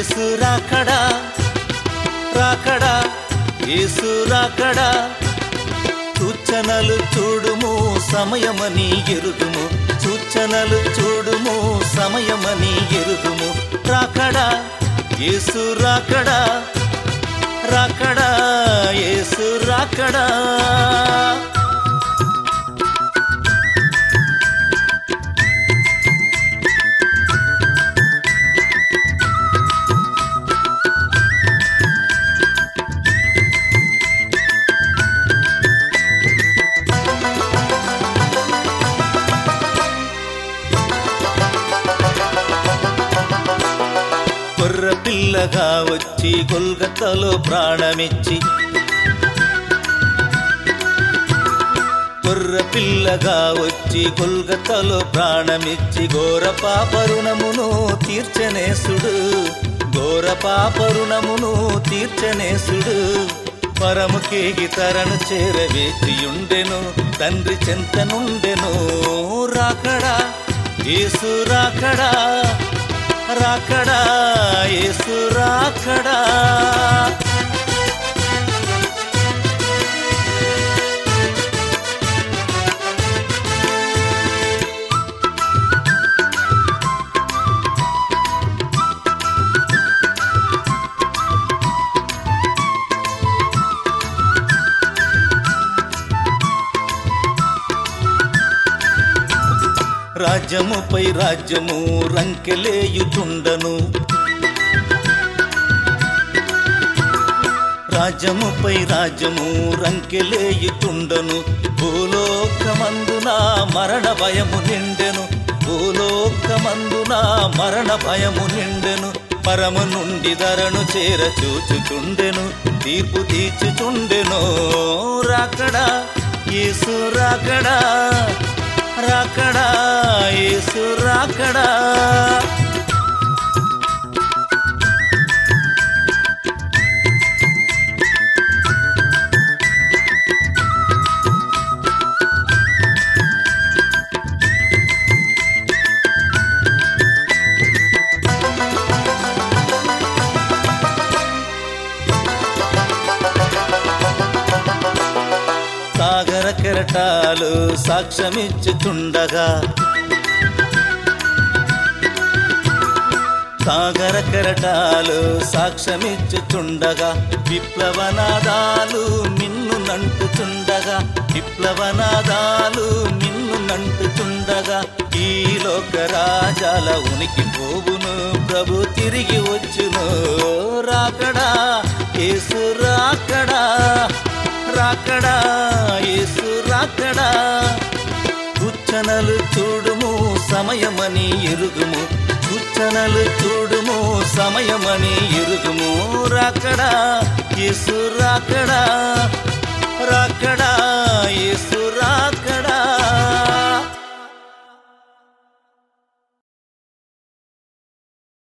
యేసు రాకడా రాకడా యేసు రాకడా సూచనలు చూడుము సమయమని ఎరుగుము సూచనలు చూడుము సమయమని ఎరుగుము రాకడా యేసు రాకడా రాకడా యేసు రాకడా కొర్ర పిల్లగా వచ్చి గొల్గతలో ప్రాణమిచ్చి కొర్ర పిల్లగా వచ్చి గొల్గతలో ప్రాణమిచ్చి ఘోర పాపరుణమును తీర్చనేసుడు ఘోర పాపరుణమును తీర్చనేసుడు పరముకేగి తరను చేరవేచియుండెను తండ్రి చెంతనుండెను రాకడా యేసు రాకడా రాకడా యేసు రాకడా రాజ్యముపై రాజ్యము రంకెలేయుచుండను రాజ్యముపై రాజ్యము రంకెలేయుచుండను భూలోకమందున మరణ భయము నిండెను భూలోకమందున మరణ భయము నిండెను పరము నుండి ధరను చేర చూచుచుండెను తీర్పు తీర్చుచుండెను రాకడా యేసు రాకడా రాకడా యేసు రాకడా సాగర కెరటాలు సాక్ష్యమిచ్చుచుండగా సాగర కెరటాలు సాక్ష్యమిచ్చుచుండగా విప్లవనాదాలు మిన్ను నంటుచుండగా విప్లవనాదాలు మిన్ను నంటుచుండగా ఈ లోక రాజాల ఉనికి పోవును ప్రభు తిరిగి వచ్చును రాకడా యేసు రాకడా రాకడా యేసు రాకడా సూచనలు చూడుము సమయమని ఎరుగుము సూచనలు చూడుము సమయమని ఎరుగుము రాకడా యేసు రాకడా రాకడా యేసు